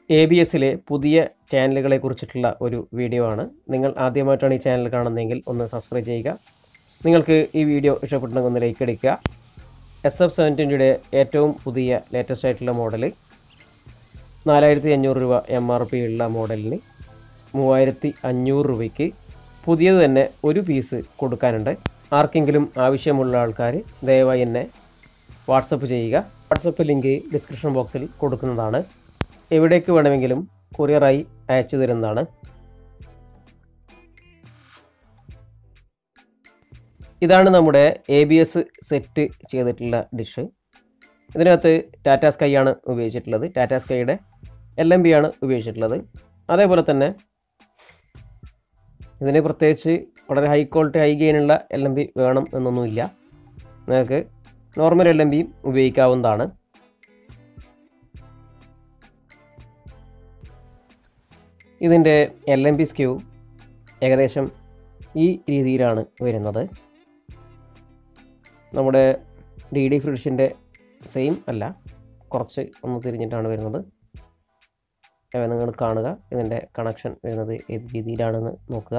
A B എസിലെ പുതിയ ചാനലുകളെ കുറിച്ചിട്ടുള്ള ഒരു വീഡിയോ ആണ് നിങ്ങൾ ആദ്യമായിട്ടാണ് ഈ ചാനൽ കാണുന്നതെങ്കിൽ ഒന്ന് സബ്സ്ക്രൈബ് ചെയ്യുക നിങ്ങൾക്ക് ഈ വീഡിയോ ഇഷ്ടപ്പെട്ടുണ്ടെങ്കിൽ ഒന്ന് ലൈക്ക് അടിക്കുക എസ് എഫ് സെവൻ ട്വൻറ്റിയുടെ ഏറ്റവും പുതിയ ലേറ്റസ്റ്റ് ആയിട്ടുള്ള മോഡൽ നാലായിരത്തി അഞ്ഞൂറ് രൂപ എം ആർ പി ഉള്ള മോഡലിന് മൂവായിരത്തി അഞ്ഞൂറ് രൂപയ്ക്ക് പുതിയത് തന്നെ ഒരു പീസ് കൊടുക്കാനുണ്ട് ആർക്കെങ്കിലും ആവശ്യമുള്ള ആൾക്കാർ ദയവായി എന്നെ വാട്സപ്പ് ചെയ്യുക വാട്സപ്പ് ലിങ്ക് ഡിസ്ക്രിപ്ഷൻ ബോക്സിൽ കൊടുക്കുന്നതാണ് എവിടേക്ക് വേണമെങ്കിലും കൊറിയറായി അയച്ചു തരുന്നതാണ് ഇതാണ് നമ്മുടെ എ ബി എസ് സെറ്റ് ചെയ്തിട്ടുള്ള ഡിഷ് ഇതിനകത്ത് ടാറ്റ സ്കൈ ആണ് ഉപയോഗിച്ചിട്ടുള്ളത് ടാറ്റ സ്കൈയുടെ എൽ എം ബി ആണ് ഉപയോഗിച്ചിട്ടുള്ളത് അതേപോലെ തന്നെ ഇതിന് പ്രത്യേകിച്ച് വളരെ ഹൈ ക്വാളിറ്റി ഹൈ ഗെയിനുള്ള എൽ എം ബി വേണം എന്നൊന്നുമില്ല നിങ്ങൾക്ക് നോർമൽ എൽ എം ബിയും ഉപയോഗിക്കാവുന്നതാണ് ഇതിൻ്റെ എൽ എം ബി സ്ക്യൂ ഏകദേശം ഈ രീതിയിലാണ് വരുന്നത് നമ്മുടെ ഡി ഡി ഫ്രിഡ്ജിൻ്റെ സെയിം അല്ല കുറച്ച് ഒന്ന് തിരിഞ്ഞിട്ടാണ് വരുന്നത് അവ നിങ്ങൾ കാണുക ഇതിൻ്റെ കണക്ഷൻ വരുന്നത് ഏത് രീതിയിലാണെന്ന് നോക്കുക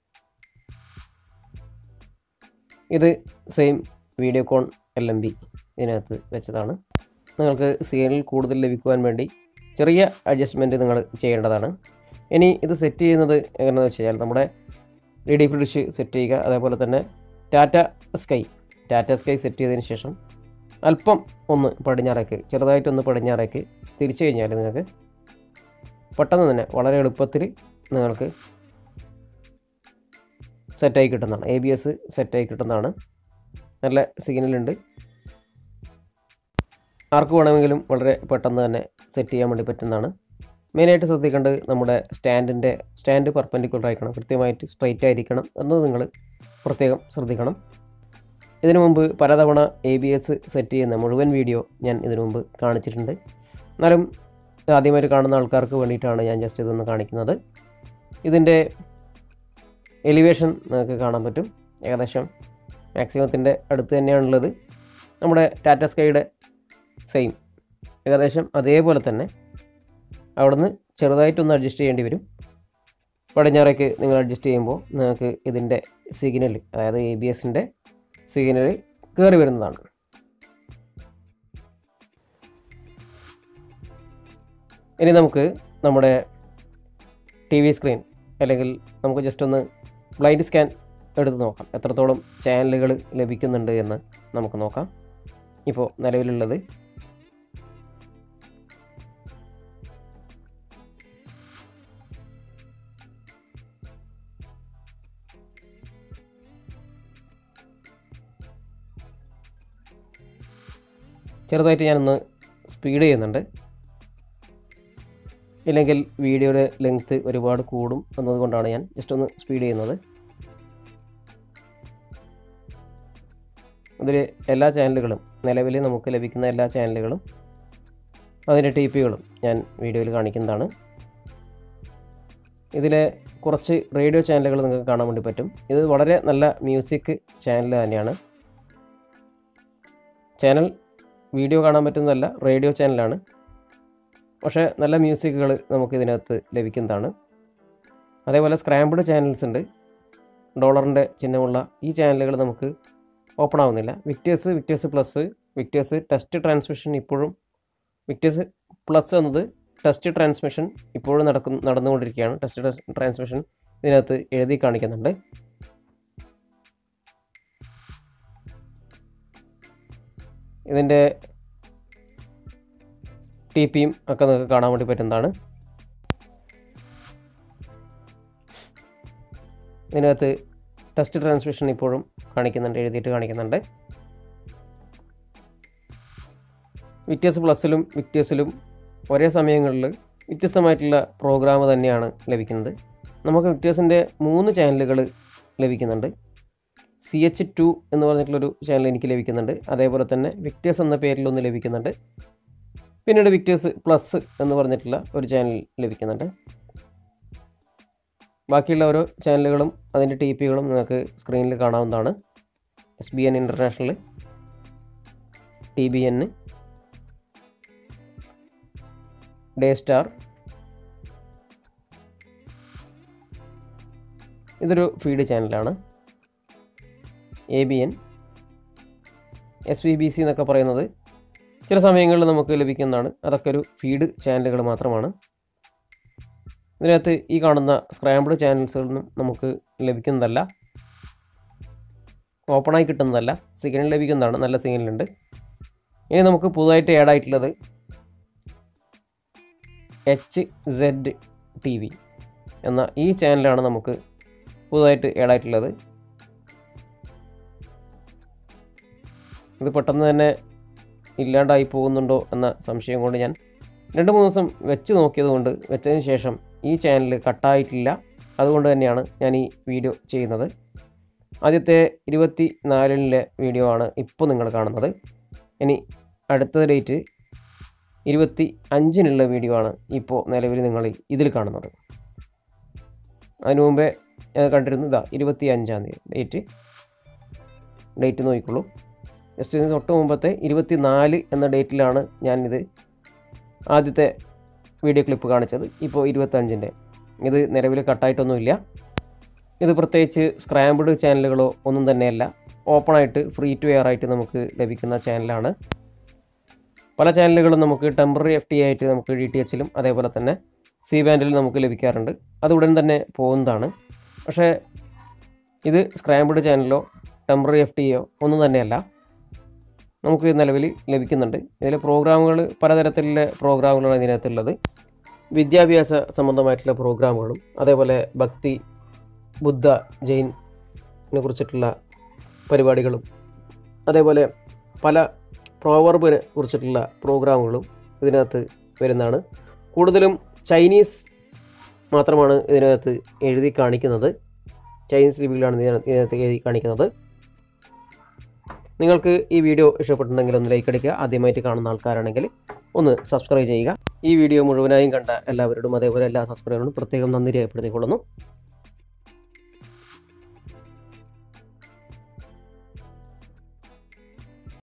ഇത് same Videocon L M B ഇതിനകത്ത് വെച്ചതാണ് നിങ്ങൾക്ക് സീരിയൽ കൂടുതൽ ലഭിക്കുവാൻ വേണ്ടി ചെറിയ അഡ്ജസ്റ്റ്മെൻറ്റ് നിങ്ങൾ ചെയ്യേണ്ടതാണ് ഇനി ഇത് സെറ്റ് ചെയ്യുന്നത് എങ്ങനെയാണെന്ന് വെച്ച് കഴിഞ്ഞാൽ നമ്മുടെ ഡി ഡി ഫ്രിഡ്ജ് സെറ്റ് ചെയ്യുക അതേപോലെ തന്നെ Tata Sky Tata Sky set ചെയ്തതിന് ശേഷം അല്പം ഒന്ന് പടിഞ്ഞാറേക്ക് ചെറുതായിട്ടൊന്ന് പടിഞ്ഞാറേക്ക് തിരിച്ചു കഴിഞ്ഞാൽ നിങ്ങൾക്ക് പെട്ടെന്ന് തന്നെ വളരെ എളുപ്പത്തിൽ നിങ്ങൾക്ക് സെറ്റായി കിട്ടുന്നതാണ് എ ബി എസ് സെറ്റായി കിട്ടുന്നതാണ് നല്ല സിഗ്നലുണ്ട് ആർക്ക് വേണമെങ്കിലും വളരെ പെട്ടെന്ന് തന്നെ സെറ്റ് ചെയ്യാൻ വേണ്ടി പറ്റുന്നതാണ് മെയിനായിട്ട് ശ്രദ്ധിക്കേണ്ടത് നമ്മുടെ സ്റ്റാൻഡിൻ്റെ സ്റ്റാൻഡ് പെർപ്പൻഡിക്കുലർ ആയിരിക്കണം കൃത്യമായിട്ട് സ്ട്രൈറ്റ് ആയിരിക്കണം എന്നത് നിങ്ങൾ പ്രത്യേകം ശ്രദ്ധിക്കണം ഇതിനു മുമ്പ് പലതവണ എ ബി എസ് സെറ്റ് ചെയ്യുന്ന മുഴുവൻ വീഡിയോ ഞാൻ ഇതിനു മുമ്പ് കാണിച്ചിട്ടുണ്ട് എന്നാലും ആദ്യമായിട്ട് കാണുന്ന ആൾക്കാർക്ക് വേണ്ടിയിട്ടാണ് ഞാൻ ജസ്റ്റ് ഇതൊന്ന് കാണിക്കുന്നത് ഇതിൻ്റെ എലിവേഷൻ നിങ്ങൾക്ക് കാണാൻ പറ്റും ഏകദേശം മാക്സിമത്തിൻ്റെ അടുത്ത് തന്നെയാണുള്ളത് നമ്മുടെ ടാറ്റ സ്കൈയുടെ സെയിം ഏകദേശം അതേപോലെ തന്നെ അവിടുന്ന് ചെറുതായിട്ടൊന്ന് അഡ്ജസ്റ്റ് ചെയ്യേണ്ടി വരും പടിഞ്ഞാറേക്ക് നിങ്ങൾ അഡ്ജസ്റ്റ് ചെയ്യുമ്പോൾ നിങ്ങൾക്ക് ഇതിൻ്റെ സിഗ്നൽ അതായത് എ ബി എസിൻ്റെ സിഗ്നൽ കയറി വരുന്നതാണ് ഇനി നമുക്ക് നമ്മുടെ ടി വി സ്ക്രീൻ അല്ലെങ്കിൽ നമുക്ക് ജസ്റ്റ് ഒന്ന് ബ്ലൈൻഡ് സ്കാൻ എടുത്ത് നോക്കാം എത്രത്തോളം ചാനലുകൾ ലഭിക്കുന്നുണ്ട് എന്ന് നമുക്ക് നോക്കാം ഇപ്പോൾ നിലവിലുള്ളത് ചെറുതായിട്ട് ഞാനൊന്ന് സ്പീഡ് ചെയ്യുന്നുണ്ട് ഇല്ലെങ്കിൽ വീഡിയോയുടെ ലെങ്ത്ത് ഒരുപാട് കൂടും എന്നതുകൊണ്ടാണ് ഞാൻ ജസ്റ്റ് ഒന്ന് സ്പീഡ് ചെയ്യുന്നത് അതിൽ എല്ലാ ചാനലുകളും നിലവിൽ നമുക്ക് ലഭിക്കുന്ന എല്ലാ ചാനലുകളും അതിൻ്റെ ടി പികളും ഞാൻ വീഡിയോയിൽ കാണിക്കുന്നതാണ് ഇതിലെ കുറച്ച് റേഡിയോ ചാനലുകൾ നിങ്ങൾക്ക് കാണാൻ വേണ്ടി പറ്റും ഇത് വളരെ നല്ല മ്യൂസിക് ചാനൽ തന്നെയാണ് ചാനൽ വീഡിയോ കാണാൻ പറ്റുന്നതല്ല റേഡിയോ ചാനലാണ് പക്ഷേ നല്ല മ്യൂസിക്കുകൾ നമുക്ക് ഇതിനകത്ത് ലഭിക്കുന്നതാണ് അതേപോലെ സ്ക്രാമ്പിഡ് ചാനൽസ് ഉണ്ട് ഡോളറിൻ്റെ ചിഹ്നമുള്ള ഈ ചാനലുകൾ നമുക്ക് ഓപ്പൺ ആവുന്നില്ല Victers Victers plus Victers test transmission ഇപ്പോഴും വിക്ടേഴ്സ് പ്ലസ് എന്നത് ടെസ്റ്റ് ട്രാൻസ്മിഷൻ ഇപ്പോഴും നടക്കുന്നു നടന്നുകൊണ്ടിരിക്കുകയാണ് ടെസ്റ്റ് ട്രാൻസ്മിഷൻ ഇതിനകത്ത് എഴുതി കാണിക്കുന്നുണ്ട് ഇതിൻ്റെ ടി പിയും ഒക്കെ നിങ്ങൾക്ക് കാണാൻ വേണ്ടി പറ്റുന്നതാണ് ഇതിനകത്ത് ടെസ്റ്റ് ട്രാൻസ്മിഷൻ ഇപ്പോഴും കാണിക്കുന്നുണ്ട് എഴുതിയിട്ട് കാണിക്കുന്നുണ്ട് വിക്ടേഴ്സ് പ്ലസിലും വിക്ടേഴ്സിലും ഒരേ സമയങ്ങളിൽ വ്യത്യസ്തമായിട്ടുള്ള പ്രോഗ്രാം തന്നെയാണ് ലഭിക്കുന്നത് നമുക്ക് വിക്ടേഴ്സിൻ്റെ മൂന്ന് ചാനലുകൾ ലഭിക്കുന്നുണ്ട് സി എച്ച് ടു എന്ന് പറഞ്ഞിട്ടുള്ളൊരു ചാനൽ എനിക്ക് ലഭിക്കുന്നുണ്ട് അതേപോലെ തന്നെ വിക്ടേഴ്സ് എന്ന പേരിലൊന്ന് ലഭിക്കുന്നുണ്ട് പിന്നീട് വിക്ടേഴ്സ് പ്ലസ് എന്ന് പറഞ്ഞിട്ടുള്ള ഒരു ചാനൽ ലഭിക്കുന്നുണ്ട് ബാക്കിയുള്ള ഓരോ ചാനലുകളും അതിൻ്റെ ടി പികളും നിങ്ങൾക്ക് സ്ക്രീനിൽ കാണാവുന്നതാണ് S B N international T B N Daystar ഇതൊരു ഫീഡ് ചാനലാണ് A B N S V B C എന്നൊക്കെ പറയുന്നത് ചില സമയങ്ങളിൽ നമുക്ക് ലഭിക്കുന്നതാണ് അതൊക്കെ ഒരു ഫീഡ് ചാനലുകൾ മാത്രമാണ് ഇതിനകത്ത് ഈ കാണുന്ന സ്ക്രാമ്പിൾ ചാനൽസുകളൊന്നും നമുക്ക് ലഭിക്കുന്നതല്ല ഓപ്പണായി കിട്ടുന്നതല്ല സിഗ്നൽ ലഭിക്കുന്നതാണ് നല്ല സിഗ്നലുണ്ട് ഇനി നമുക്ക് പുതുതായിട്ട് ആഡ് ആയിട്ടുള്ളത് എച്ച് സെഡ് ടി വി എന്ന ഈ ചാനലാണ് നമുക്ക് പുതുതായിട്ട് ആഡ് ആയിട്ടുള്ളത് ഇത് പെട്ടെന്ന് തന്നെ ഇല്ലാണ്ടായി പോകുന്നുണ്ടോ എന്ന സംശയം കൊണ്ട് ഞാൻ രണ്ട് മൂന്ന് ദിവസം വെച്ച് നോക്കിയത് കൊണ്ട് വെച്ചതിന് ശേഷം ഈ ചാനൽ കട്ടായിട്ടില്ല അതുകൊണ്ട് തന്നെയാണ് ഞാൻ ഈ വീഡിയോ ചെയ്യുന്നത് ആദ്യത്തെ ഇരുപത്തി നാലിലെ വീഡിയോ ആണ് ഇപ്പോൾ നിങ്ങൾ കാണുന്നത് ഇനി അടുത്ത ഡേറ്റ് ഇരുപത്തി അഞ്ചിനുള്ള വീഡിയോ ആണ് ഇപ്പോൾ നിലവിൽ നിങ്ങൾ ഇതിൽ കാണുന്നത് അതിനു മുമ്പേ ഞാൻ കണ്ടിരുന്നു ഇതാ ഇരുപത്തി അഞ്ചാം തീയതി ഡേറ്റ് ഡേറ്റ് നോക്കിക്കോളൂ ജസ്റ്റ് ഇതിന് തൊട്ട് മുമ്പത്തെ ഇരുപത്തി നാല് എന്ന ഡേറ്റിലാണ് ഞാനിത് ആദ്യത്തെ വീഡിയോ ക്ലിപ്പ് കാണിച്ചത് ഇപ്പോൾ ഇരുപത്തഞ്ചിൻ്റെ ഇത് നിലവിൽ കട്ടായിട്ടൊന്നുമില്ല ഇത് പ്രത്യേകിച്ച് സ്ക്രാമ്പിൾഡ് ചാനലുകളോ ഒന്നും തന്നെയല്ല ഓപ്പണായിട്ട് ഫ്രീ ടു എയർ ആയിട്ട് നമുക്ക് ലഭിക്കുന്ന ചാനലാണ് പല ചാനലുകളും നമുക്ക് ടെമ്പററി എഫ് ടി ആയിട്ട് നമുക്ക് ഡി ടി എച്ചിലും അതേപോലെ തന്നെ സി ബാൻഡിലും നമുക്ക് ലഭിക്കാറുണ്ട് അത് ഉടൻ തന്നെ പോകുന്നതാണ് പക്ഷേ ഇത് സ്ക്രാമ്പിൾഡ് ചാനലോ ടെമ്പററി എഫ് ടിയോ ഒന്നും തന്നെയല്ല നമുക്ക് നിലവിൽ ലഭിക്കുന്നുണ്ട് ഇതിലെ പ്രോഗ്രാമുകൾ പലതരത്തിലുള്ള പ്രോഗ്രാമുകളാണ് ഇതിനകത്തുള്ളത് വിദ്യാഭ്യാസ സംബന്ധമായിട്ടുള്ള പ്രോഗ്രാമുകളും അതേപോലെ ഭക്തി ബുദ്ധ ജെയിനെ കുറിച്ചിട്ടുള്ള പരിപാടികളും അതേപോലെ പല പ്രോവർബിനെ കുറിച്ചിട്ടുള്ള പ്രോഗ്രാമുകളും ഇതിനകത്ത് വരുന്നതാണ് കൂടുതലും ചൈനീസ് മാത്രമാണ് ഇതിനകത്ത് എഴുതി കാണിക്കുന്നത് ചൈനീസ് ലിപികളാണ് ഇതിനകത്ത് ഇതിനകത്ത് എഴുതി കാണിക്കുന്നത് നിങ്ങൾക്ക് ഈ വീഡിയോ ഇഷ്ടപ്പെട്ടിട്ടുണ്ടെങ്കിൽ ഒന്ന് ലൈക്ക് അടിക്കുക ആദ്യമായിട്ട് കാണുന്ന ആൾക്കാരാണെങ്കിൽ ഒന്ന് സബ്സ്ക്രൈബ് ചെയ്യുക ഈ വീഡിയോ മുഴുവനായും കണ്ട എല്ലാവരോടും അതേപോലെ എല്ലാ സബ്സ്ക്രൈബറിനും പ്രത്യേകം നന്ദി രേഖപ്പെടുത്തിക്കൊള്ളുന്നു